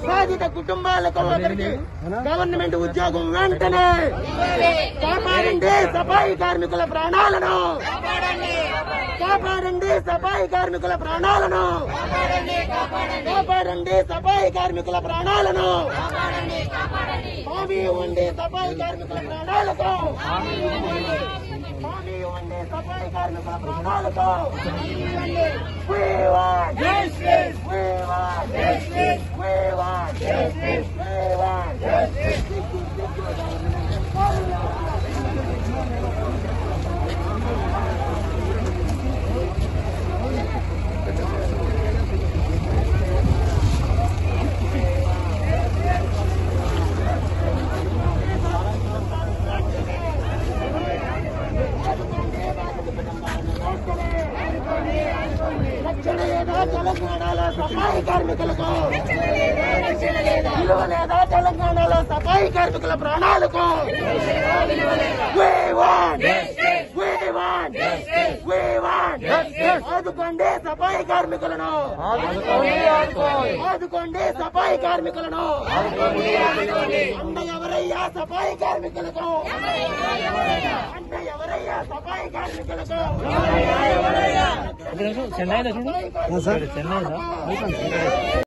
బాధిత కుటుంబాలకు ఒకరికి గవర్నమెంట్ ఉద్యోగం వెంటనే కాపాడండి సఫాయి కార్మికుల ప్రాణాలను కాపాడండి సఫాయి కార్మికుల ప్రాణాలను కాపాడండి సఫాయి కార్మికుల ప్రాణాలను హామీ ఇవ్వండి సఫాయి కార్మికుల ప్రాణాలకు హామీ ఇవ్వండి సఫాయి కార్మికుల ప్రాణాలకు We want justice. We want justice. We want justice. We want justice. రక్షణ లేదా తెలంగాణలో సఫాయి కార్మికులకు విలువ లేదా తెలంగాణలో సఫాయి కార్మికుల ప్రాణాలకు We want We want We want ఆదుకోండి సఫాయి కార్మికులను ఆదుకోండి సఫాయి కార్మికులను అండ ఎవరయ్యా సఫాయి కార్మికులకు అండ ఎవరయ్యా సఫాయి కార్మికులకు చెన్నై చూడు చెన్నై